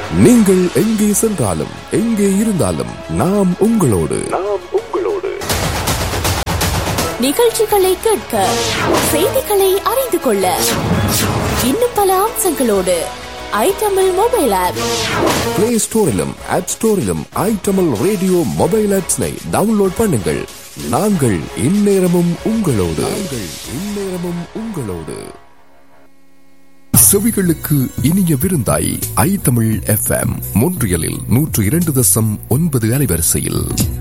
நீங்கள் எங்கே சென்றாலும் எங்கே இருந்தாலும் நாம் உங்களோடு நாம் உங்களோடு நிகழ்ச்சிகளை கேட்க செய்திகளை அறிந்து கொள்ள இன்னும் பல அம்சங்களோடு ஐட்டமில் மொபைல் ஆப் பிளே ஸ்டோரிலும் ஆப் ஸ்டோரிலும் ஐட்டமல் ரேடியோ மொபைல் ஆப்ஸ்னை டவுன்லோட் பண்ணுங்கள் நாங்கள் இந்நேரமும் உங்களோடு நாங்கள் இந்நேரமும் உங்களோடு செவிகளுக்கு இனிய விருந்தாய் ஐ தமிழ் எஃப்எம் மொன்றியலில் நூற்று இரண்டு தசம் ஒன்பது அலைவரிசையில்